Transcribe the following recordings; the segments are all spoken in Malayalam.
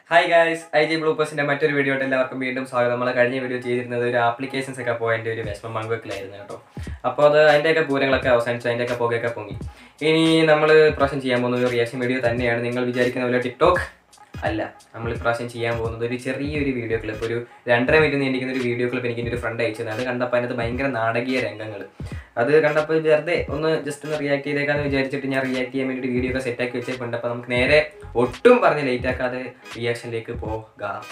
ഹായ് ഗായ്സ് ഐ ജി ബ്ലൂപ്പേഴ്സിന്റെ മറ്റൊരു വീഡിയോയിട്ട് എല്ലാവർക്കും വീണ്ടും സ്വാഗതം നമ്മൾ കഴിഞ്ഞ വീഡിയോ ചെയ്തിരുന്നത് ഒരു ആപ്ലിക്കേഷൻസ് ഒക്കെ പോയതിന്റെ ഒരു വിഷമം പങ്കുവെക്കലായിരുന്നു കേട്ടോ അപ്പോൾ അത് അതിൻ്റെയൊക്കെ പൂരങ്ങളൊക്കെ അവസാനിച്ചു അതിൻ്റെയൊക്കെ പുകയൊക്കെ പൊങ്ങി ഇനി നമ്മൾ ഇപ്രാവശ്യം ചെയ്യാൻ പോകുന്ന ഒരു റിയാക്ഷൻ വീഡിയോ തന്നെയാണ് നിങ്ങൾ വിചാരിക്കുന്ന പോലെ ടിക്ടോക്ക് അല്ല നമ്മൾ ഇപ്രാവശ്യം ചെയ്യാൻ പോകുന്നത് ഒരു ചെറിയൊരു വീഡിയോ ക്ലിപ്പ് ഒരു രണ്ടര മിനിറ്റ് നീണ്ടിരിക്കുന്ന ഒരു വീഡിയോ ക്ലിപ്പ് എനിക്ക് എൻ്റെ ഒരു ഫ്രണ്ട് അയച്ചത് അത് കണ്ടപ്പോൾ അതിനകത്ത് ഭയങ്കര നാടകീയ രംഗങ്ങൾ അത് കണ്ടപ്പോൾ വെറുതെ ഒന്ന് ജസ്റ്റ് ഒന്ന് റിയാക്ട് ചെയ്തേക്കാന്ന് വിചാരിച്ചിട്ട് ഞാൻ റിയാക്ട് ചെയ്യാൻ വേണ്ടി വീഡിയോ ഒക്കെ സെറ്റാക്കി വെച്ചേക്കുണ്ട് അപ്പോൾ നമുക്ക് നേരെ ഒട്ടും പറഞ്ഞ് ലേറ്റ് ആക്കാതെ റിയാക്ഷനിലേക്ക് പോകാം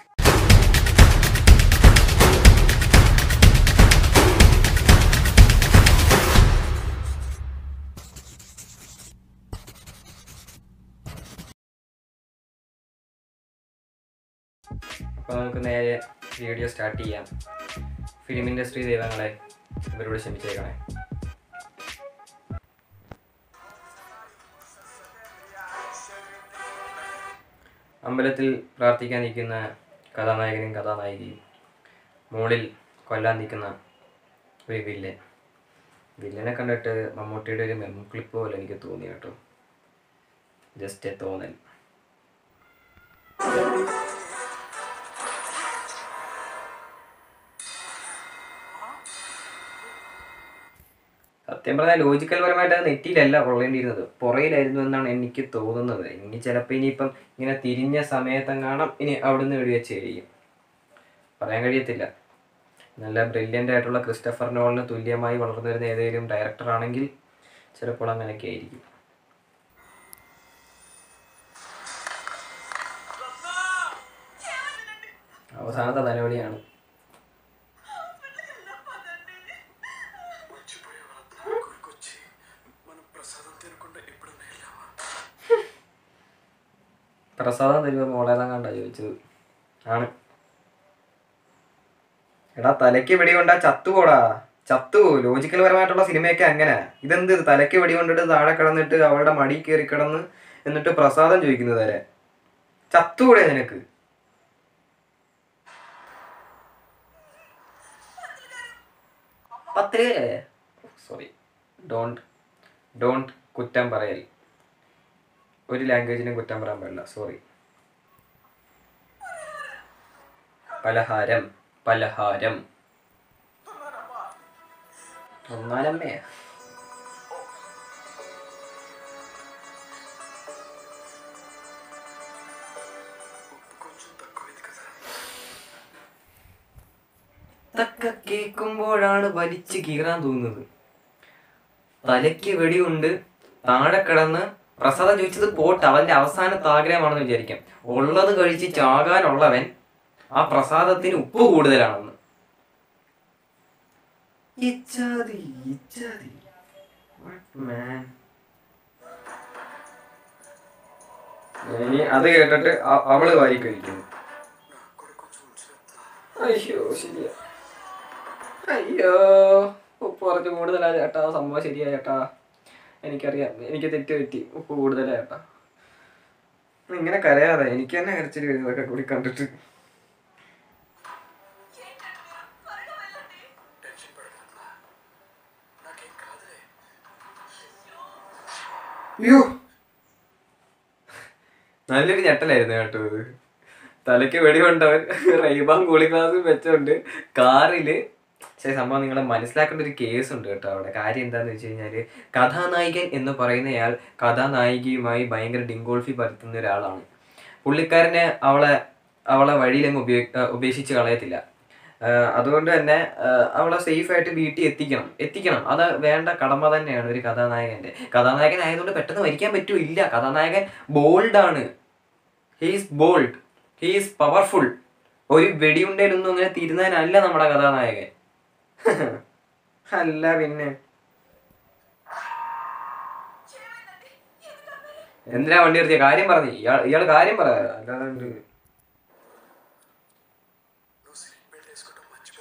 അപ്പോൾ നമുക്ക് നേരെ വീഡിയോ സ്റ്റാർട്ട് ചെയ്യാം ഫിലിം ഇൻഡസ്ട്രി ദൈവങ്ങളെ ഇവരോട് ക്ഷമിച്ചേക്കണേ അമ്പലത്തിൽ പ്രാർത്ഥിക്കാൻ നിൽക്കുന്ന കഥാനായകനും കഥാനായികയും മുകളിൽ കൊല്ലാൻ നിൽക്കുന്ന ഒരു വില്ലൻ വില്ലനെ കണ്ടിട്ട് മമ്മൂട്ടിയുടെ ഒരു മെമ്മോ ക്ലിപ്പ് പോലെ എനിക്ക് തോന്നി കേട്ടോ ജസ്റ്റ് എ തോന്നൽ സത്യം പറഞ്ഞാൽ ലോജിക്കൽ പരമായിട്ട് അത് നെറ്റിയിലല്ല കൊള്ളേണ്ടിയിരുന്നത് പുറയിലായിരുന്നു എന്നാണ് എനിക്ക് തോന്നുന്നത് ഇനി ചിലപ്പോൾ ഇനിയിപ്പം ഇങ്ങനെ തിരിഞ്ഞ സമയത്തെങ്ങാണം ഇനി അവിടുന്ന് വെടിവെച്ചായിരിക്കും പറയാൻ കഴിയത്തില്ല നല്ല ബ്രില്യൻ്റ് ആയിട്ടുള്ള ക്രിസ്റ്റഫർ നോളിന് തുല്യമായി വളർന്നു വരുന്ന ഏതെങ്കിലും ഡയറക്ടർ ആണെങ്കിൽ ചിലപ്പോൾ അങ്ങനെയൊക്കെ ആയിരിക്കും അവസാനത്തെ നിലവിളിയാണ് కొచ్చి మనం ప్రసాదం తినకుండా ఎప్పుడన్నా వెళ్ళావా പ്രസാദം തരുമ്പോൾ മോളേതാ കണ്ടാ ചോദിച്ചത് ആണ് എടാ തലയ്ക്ക് വെടി കൊണ്ടാ ചത്തുപോടാ ചത്തു ലോജിക്കൽ പരമായിട്ടുള്ള സിനിമയൊക്കെ അങ്ങനെ ഇതെന്ത് ഇത് തലയ്ക്ക് വെടി കൊണ്ടിട്ട് താഴെ കിടന്നിട്ട് അവളുടെ മടി കയറി കിടന്ന് എന്നിട്ട് പ്രസാദം ചോദിക്കുന്നത് വരെ ചത്തുകൂടെ നിനക്ക് പത്തിരേ സോറി ഡോണ്ട് ഡോണ്ട് കുറ്റം പറയൽ ഒരു ലാംഗ്വേജിനും കുറ്റം പറയാൻ പാടില്ല സോറി പലഹാരം പലഹാരം ഒന്നാലമ്മേ ఉప్పు కొంచెం తక్కువైంది కదా ഇതൊക്കെ കേൾക്കുമ്പോഴാണ് വലിച്ചു കീറാൻ തോന്നുന്നത് തലയ്ക്ക് വെടിയുണ്ട് താഴെ കിടന്ന് പ്രസാദം ചോദിച്ചത് പോട്ട് അവന്റെ അവസാനത്തെ ആഗ്രഹമാണെന്ന് വിചാരിക്കാം ഉള്ളത് കഴിച്ച് ചാകാനുള്ളവൻ ആ പ്രസാദത്തിന് ഉപ്പ് കൂടുതലാണെന്ന് ഇച്ചാതി, ഇച്ചാതി. What man? ഇനി അത് കേട്ടിട്ട് അ- അവള് വാരി കഴിക്കുന്നു నాకు కూడా కొంచెం ఉంచు അയ്യോ ശരിയാ അയ്യോ ഉപ്പ് കുറച്ച് കൂടുതലാ ചേട്ടാ സംഭവം ശരിയാ ചേട്ടാ എനിക്കറിയാം എനിക്ക് തെറ്റ് പറ്റി ഉപ്പ് കൂടുതലാ ചേട്ടാ ഇങ്ങനെ കരയാതെ എനിക്ക് തന്നെ കരച്ചിൽ വരുന്നതൊക്കെ കൂടി കണ്ടിട്ട് టెన్షన్ పడకన్నా నాకేం కాదులే അയ്യോ നല്ലൊരു ഞെട്ടലായിരുന്നു കേട്ടോ ഇത് തലയ്ക്ക് വെടികൊണ്ടവൻ റൈബാൻ കൂളിംഗ് ഗ്ലാസ് വെച്ചോണ്ട് കാറില് പക്ഷേ സംഭവം നിങ്ങൾ മനസ്സിലാക്കേണ്ട ഒരു കേസ് ഉണ്ട് കേട്ടോ അവിടെ കാര്യം എന്താന്ന് വെച്ച് കഴിഞ്ഞാല് കഥാനായകൻ എന്ന് പറയുന്നയാൾ കഥാനായികയുമായി ഭയങ്കര ഡിങ്കോൾഫി പരത്തുന്ന ഒരാളാണ് പുള്ളിക്കാരനെ അവളെ അവളെ വഴിയിലങ്ങ് ഉപയോ ആ, ഉപേക്ഷിച്ച് കളയത്തില്ല ആ, അതുകൊണ്ട് തന്നെ ആ, അവളെ സേഫ് ആയിട്ട് വീട്ടിൽ എത്തിക്കണം എത്തിക്കണം അത് വേണ്ട കടമ തന്നെയാണ് ഒരു കഥാനായകന്റെ കഥാനായകൻ ആയതുകൊണ്ട് പെട്ടെന്ന് മരിക്കാൻ പറ്റൂല്ല കഥാനായകൻ ബോൾഡ് ആണ് ഹീസ് ബോൾഡ് ഹീസ് പവർഫുൾ ഒരു വെടിയുണ്ടയിലൊന്നും അങ്ങനെ തീരുന്നതിനല്ല നമ്മുടെ കഥാനായകൻ അല്ല പിന്നെ എന്തിനാ വണ്ടി നിർത്തിയ കാര്യം പറഞ്ഞു ഇയാൾ ഇയാൾ കാര്യം പറ അല്ലാതെ నువ్వు సీట్ బెల్ట్ వేసుకోవడం మర్చిపో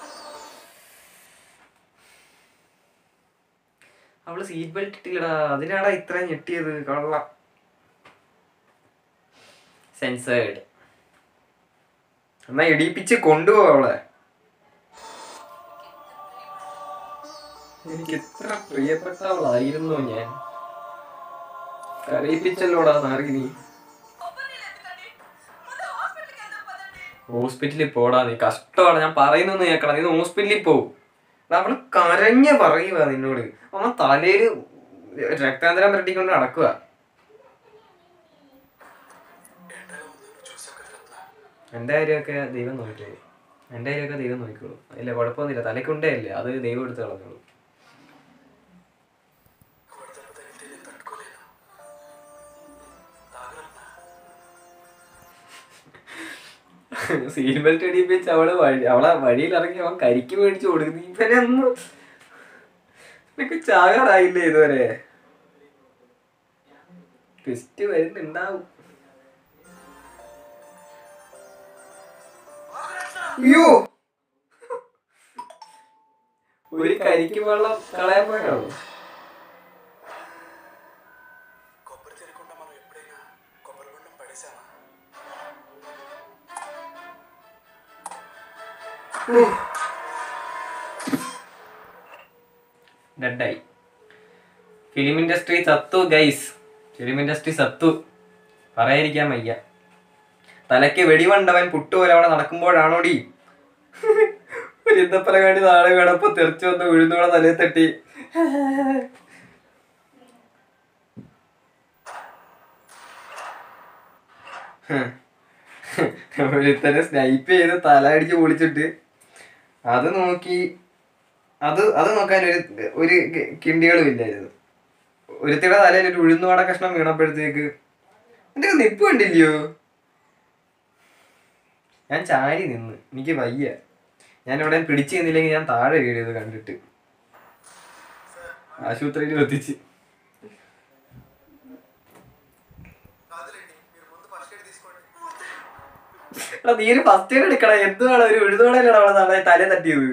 അവള് സീറ്റ് ബെൽറ്റ് ഇട്ടില്ലടാ അതിനാടാ ഇത്ര ഞെട്ടിയത് കള്ള സെൻസേർഡ് എന്നാ ഇടിപ്പിച്ച് കൊണ്ടുപോ അവളെ എനിക്ക് ഇത്ര പ്രിയപ്പെട്ടവളായിരുന്നു ഞാൻ കരയിപ്പിച്ചല്ലോടാ നാറിനി కొబ్బరి నీళ్ళు ఎందుకండి? ముందు ഹോസ്പിറ്റലിൽ പോടാ നീ കഷ്ടമാണ് ഞാൻ പറയുന്നൊന്ന് കേൾക്കണം നീ ഹോസ്പിറ്റലിൽ പോവും നമ്മള് കരഞ്ഞ് പറയുക നിന്നോട് അവൻ തലയില് രക്താന്തരം പുരട്ടിക്കൊണ്ട് നടക്കുക ఎండలో ఉందని చూసావు కదా రత్న എൻ്റെ കാര്യമൊക്കെ ദൈവം നോക്കിക്കോളൂ എൻ്റെ കാര്യമൊക്കെ ദൈവം നോക്കിക്കോളൂ ഇല്ല കുഴപ്പമൊന്നുമില്ല തലയ്ക്കുണ്ടേ ഇല്ലേ അത് ദൈവം എടുത്ത് കളഞ്ഞോളൂ వడదెబ్బ తగిలితే నేను తట్టుకోలేను తాగరత్న സീറ്റ് ബെൽറ്റ് അടിപ്പിച്ച് അവള് വഴി അവളെ വഴിയിൽ ഇറങ്ങി അവൻ കരിക്ക് മേടിച്ചു കൊടുക്കുന്നു ഇവനെ ഒന്ന് നിനക്ക് ചാകാറായില്ലേ ഇതുവരെ ട്വിസ്റ്റ് വരുന്നുണ്ടാവും അയ്യോ ഒരു കരിക്ക് വെള്ളം കളയാൻ പോയാണോ కొబ్బరి తినకుండా మనం ఎప్పుడైనా కొబ్బరి బొండం పడేసామా ഡെഡായി ഫിലിം ഇൻഡസ്ട്രി സത്തു ഗൈസ് ഫിലിം ഇൻഡസ്ട്രി സത്തു പറയാതിരിക്കാൻ വയ്യ തലയ്ക്ക് വെടിവണ്ടവൻ പുട്ടുപോലെ അവിടെ നടക്കുമ്പോഴാണോടി ഒരു ഇന്നപ്പലകാണ്ടി നാളെ വേണപ്പോ തെറിച്ചു വന്ന് ഉഴുന്നോടെ തലയിൽ തട്ടി ഒരുത്തനെ സ്നൈപ്പ് ചെയ്ത് തല അടിച്ച് പൊളിച്ചിട്ട് അത് നോക്കി അത് അത് നോക്കാൻ ഒരു ഒരു കിണ്ടികളും ഇല്ലായിരുന്നു ഒരുത്തിയുടെ തലയിൽ ഒരു ഉഴുന്നുവാട കഷ്ണം വീണപ്പോഴത്തേക്ക് എന്റെ നിപ്പ് കണ്ടില്ലയോ ഞാൻ ചാരി നിന്ന് എനിക്ക് വയ്യ ഞാൻ ഇവിടെ പിടിച്ചു നിന്നില്ലെങ്കിൽ ഞാൻ താഴെ വീടിയത് കണ്ടിട്ട് ആശുപത്രിയിൽ എത്തിച്ച് కాదులేండి మీరు ముందు ఫస్ట్ ఎయిడ్ తీసుకోండి എടാ നീ ഒരു ഫസ്റ്റ് എയ്ഡ് എടുക്കണ എന്തുവാണ് ഒരു ഉഴുതുവടയിലാണ് അവളെ നാളെ തല തട്ടിയത്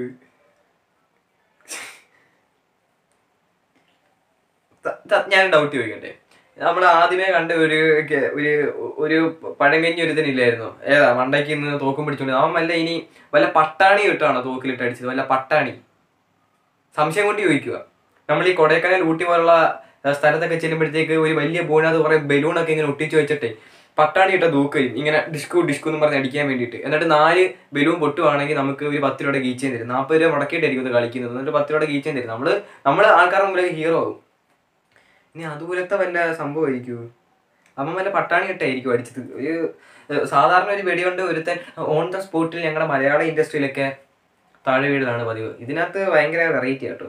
ത- ത- ഞാൻ ഡൗട്ട് ചോദിക്കട്ടെ നമ്മൾ ആദ്യമേ കണ്ട ഒരു കെ- ഒരു ഒരു പഴങ്കഞ്ഞി ഒരുത്തനില്ലായിരുന്നോ ഏതാ മണ്ടയ്ക്ക് നിന്ന് തോക്കും പിടിച്ചോണ്ട് അവൻ വല്ല ഇനി വല്ല പട്ടാണി ഇട്ടാണോ തോക്കിലിട്ട് അടിച്ചത് വല്ല പട്ടാണി സംശയം കൊണ്ട് ചോദിക്കുക നമ്മൾ ഈ കൊടൈക്കനാൽ ഊട്ടി പോലുള്ള ആ, സ്ഥലത്തൊക്കെ ചെല്ലുമ്പോഴത്തേക്ക് ഒരു വലിയ ബോണിനകത്ത് കുറെ ബലൂണൊക്കെ ഇങ്ങനെ ഒട്ടിച്ച് വെച്ചിട്ടേ പട്ടാണി ഇട്ട തൂക്കുകയും ഇങ്ങനെ ഡിസ്കു ഡിസ്കു എന്ന് പറഞ്ഞ് അടിക്കാൻ വേണ്ടിയിട്ട് എന്നിട്ട് നാല് ബലൂൺ പൊട്ടുവാണെങ്കിൽ നമുക്ക് ഒരു പത്ത് രൂപയുടെ ഗീച്ചയും തരും നാൽപ്പത് രൂപ മുടക്കിയിട്ടായിരിക്കും ഇത് കളിക്കുന്നത് എന്നിട്ട് പത്ത് രൂപയുടെ ഗീച്ചയും തരും നമ്മള് നമ്മള് ആൾക്കാരുടെ മുമ്പിലേക്ക് ഹീറോ ആവും ഇനി അതുപോലത്തെ വല്ല സംഭവമായിരിക്കും അവൻ വല്ല പട്ടാണി ഇട്ടായിരിക്കും അടിച്ചത് ഒരു ഏഹ്, സാധാരണ ഒരു വെടികൊണ്ട് ഒരുത്തൻ ഓൺ ദ സ്പോട്ടിൽ ഞങ്ങളുടെ മലയാള ഇൻഡസ്ട്രിയിലൊക്കെ താഴെ വീടുതാണ് പതിവ് ഇതിനകത്ത് ഭയങ്കര വെറൈറ്റി കേട്ടോ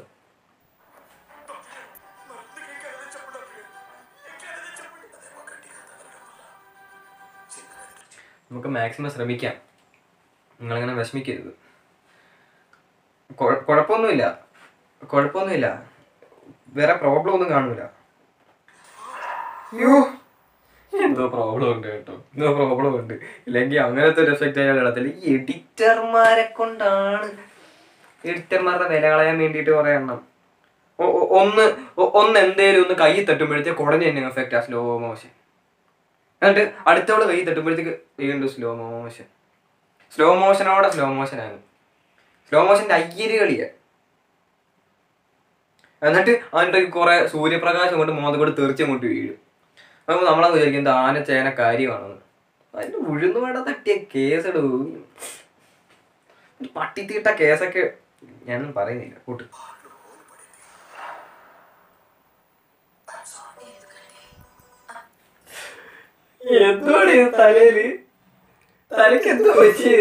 మరింతకేం కలదని చెప్పండి డాక్టర్ గారు ఇంకేదైనా చెప్పండి అదేమో గట్టిగా తగలడం వల్ల చిన్నగా നമുക്ക് മാക്സിമം ശ്രമിക്കാം നിങ്ങളിങ്ങനെ വിഷമിക്കരുത് കുഴ- കുഴപ്പമൊന്നുമില്ല കുഴപ്പമൊന്നുമില്ല വേറെ പ്രോബ്ലം ഒന്നും കാണൂല അയ്യോ എന്തോ പ്രോബ്ലം ഉണ്ട് കേട്ടോ എന്തോ പ്രോബ്ലം ഉണ്ട് ഇല്ലെങ്കിൽ അങ്ങനത്തെ ഒരു എഫക്റ്റ് അയാൾ ഇടത്തില്ല ഈ എഡിറ്റർമാരെ കൊണ്ടാണ് എഡിറ്റർമാരുടെ വില കളയാൻ വേണ്ടിയിട്ട് കുറെ എണ്ണം ഒ- ഒ- ഒന്ന് ഒ- ഒന്ന് എന്തേലും ഒന്ന് കൈ തട്ടുമ്പോഴത്തേക്ക് ഉടനെ തന്നെ എഫക്റ്റ് ആ സ്ലോ മോഷൻ എന്നിട്ട് അടുത്തവള് കൈ തട്ടുമ്പോഴത്തേക്ക് വീണ്ടും സ്ലോ മോഷൻ സ്ലോ മോഷനോടെ സ്ലോ മോഷനാണ് സ്ലോ മോഷന്റെ അയ്യര് കളിയാ എന്നിട്ട് അതിൻ്റെ കുറെ സൂര്യപ്രകാശം കൊണ്ട് മോത കൂടെ തെറിച്ച് അങ്ങോട്ട് വീഴും അപ്പൊ നമ്മളത് വിചാരിക്കും ഇത് ആന ചേന കാര്യമാണെന്ന് അതിന്റെ ഉഴുന്നുവട തട്ടിയ കേസെടൂ പട്ടിത്തീട്ട കേസൊക്കെ ഞാനൊന്നും പറയുന്നില്ല കൂട്ട് എന്താണ് ഇത് തലയില് തലക്ക് എന്തോ പറ്റിയേ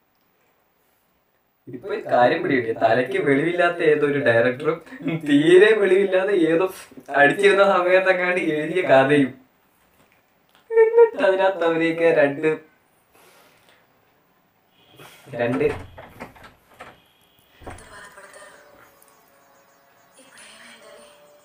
ഇപ്പൊ ഈ കാര്യം പിടികിട്ടിയ തലയ്ക്ക് വെളിവില്ലാത്ത ഏതോ ഒരു ഡയറക്ടറും തീരെ വെളിവില്ലാതെ ഏതോ അടിച്ചിരുന്ന സമയത്തെങ്ങാണ്ട് എഴുതിയ കഥയും എന്നിട്ട് അതിനകത്ത് അവരെയൊക്കെ രണ്ട് രണ്ട് ఎంత బాధపడతారు ఇప్పుడు ఏమైందని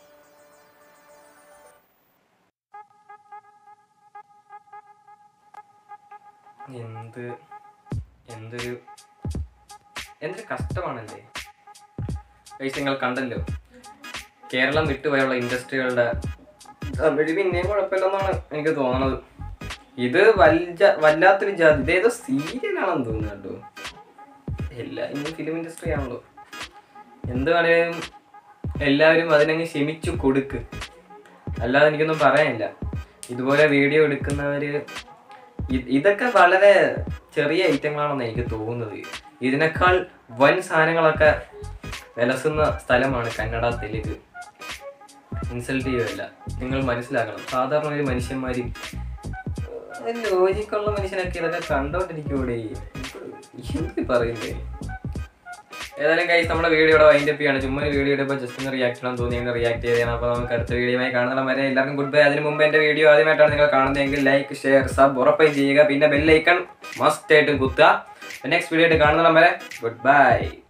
എന്ത് എന്തൊരു എന്തൊരു കഷ്ടമാണല്ലേ ഗൈസ് നിങ്ങൾ കണ്ടല്ലോ കേരളം വിട്ടുപോയുള്ള ഇൻഡസ്ട്രികളുടെ തമിഴ് പിന്നെയും കുഴപ്പമില്ലെന്നാണ് എനിക്ക് തോന്നണത് ഇത് വല്ല വല്ലാത്തൊരു ജാതി ഇതേതോ സീരിയലാണെന്ന് തോന്നുന്നു കേട്ടോ എല്ലാ ഇന്ന് ഫിലിം ഇൻഡസ്ട്രി ആണല്ലോ എന്ത് വേണേലും എല്ലാവരും അതിനങ്ങ് ക്ഷമിച്ചു കൊടുക്ക് അല്ലാതെ എനിക്കൊന്നും പറയാനില്ല ഇതുപോലെ വീഡിയോ എടുക്കുന്നവര് ഇ- ഇതൊക്കെ വളരെ ചെറിയ ഐറ്റങ്ങളാണെന്ന് എനിക്ക് തോന്നുന്നത് ഇതിനേക്കാൾ വൻ സാധനങ്ങളൊക്കെ വിലസുന്ന സ്ഥലമാണ് കന്നഡ തെലുങ്ക് ഇൻസൾട്ട് ചെയ്യുകയല്ല നിങ്ങൾ മനസ്സിലാക്കണം സാധാരണ ഒരു മനുഷ്യന്മാർ ലോജിക്കുള്ള മനുഷ്യനൊക്കെ ഇതൊക്കെ കണ്ടോണ്ടിരിക്കൂടെ എന്ത് പറയുന്നേ ഏതായാലും കൈസ് നമ്മുടെ വീഡിയോയുടെ വൈൻഡ് അപ്പ് ചെയ്യാണ് ചുമ്മാ ഒരു വീഡിയോ ഇടുമ്പോൾ ജസ്റ്റ് ഒന്ന് റിയാക്ട് ചെയ്യണം തോന്നി അങ്ങനെ റിയാക്ട് ചെയ്യണം അപ്പോൾ നമുക്ക് അടുത്ത വീഡിയോയുമായി കാണുന്ന വരെ എല്ലാവർക്കും ഗുഡ് ബൈ അതിന് മുമ്പ് എൻ്റെ വീഡിയോ ആദ്യമായിട്ടാണ് നിങ്ങൾ കാണുന്നതെങ്കിൽ ലൈക്ക് ഷെയർ സബ് ഉറപ്പായും ചെയ്യുക പിന്നെ ബെല്ലൈക്കൺ മസ്റ്റ് ആയിട്ടും കുത്തുക നെക്സ്റ്റ് വീഡിയോ ആയിട്ട് കാണുന്ന വരെ ഗുഡ് ബൈ